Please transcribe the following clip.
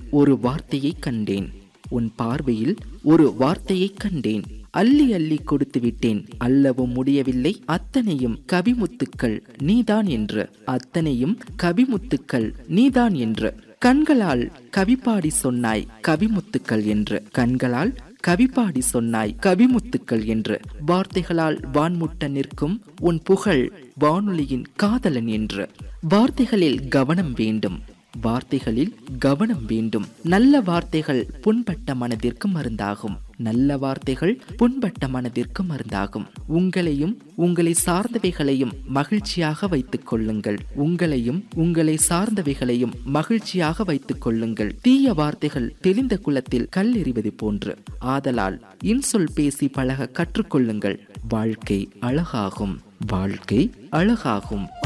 ஒரு வார்த்தையை கண்டேன் உன் பார்வையில் ஒரு வார்த்தையை கண்டேன் அள்ளி அள்ளி கொடுத்து விட்டேன் அல்லவும் முடியவில்லை அத்தனையும் கவிமுத்துக்கள் நீதான் என்று அத்தனையும் கவிமுத்துக்கள் நீதான் என்று கண்களால் கவிப்பாடி சொன்னாய் கவிமுத்துக்கள் என்று கண்களால் கவிப்பாடி சொன்னாய் கவிமுத்துக்கள் என்று வார்த்தைகளால் வான்முட்ட நிற்கும் உன் புகழ் வானொலியின் காதலன் என்று வார்த்தைகளில் கவனம் வேண்டும் வார்த்தைகளில் கவனம் வேண்டும் நல்ல வார்த்தைகள் புண்பட்ட மனதிற்கு மருந்தாகும் நல்ல வார்த்தைகள் புண்பட்ட மனதிற்கு மருந்தாகும் உங்களையும் உங்களை சார்ந்தவைகளையும் மகிழ்ச்சியாக வைத்துக் கொள்ளுங்கள் உங்களையும் உங்களை சார்ந்தவைகளையும் மகிழ்ச்சியாக வைத்துக் கொள்ளுங்கள் தீய வார்த்தைகள் தெளிந்த குளத்தில் கல் எறிவது போன்று ஆதலால் இன்சொல் பேசி பழக கற்றுக்கொள்ளுங்கள் வாழ்க்கை அழகாகும் வாழ்க்கை அழகாகும்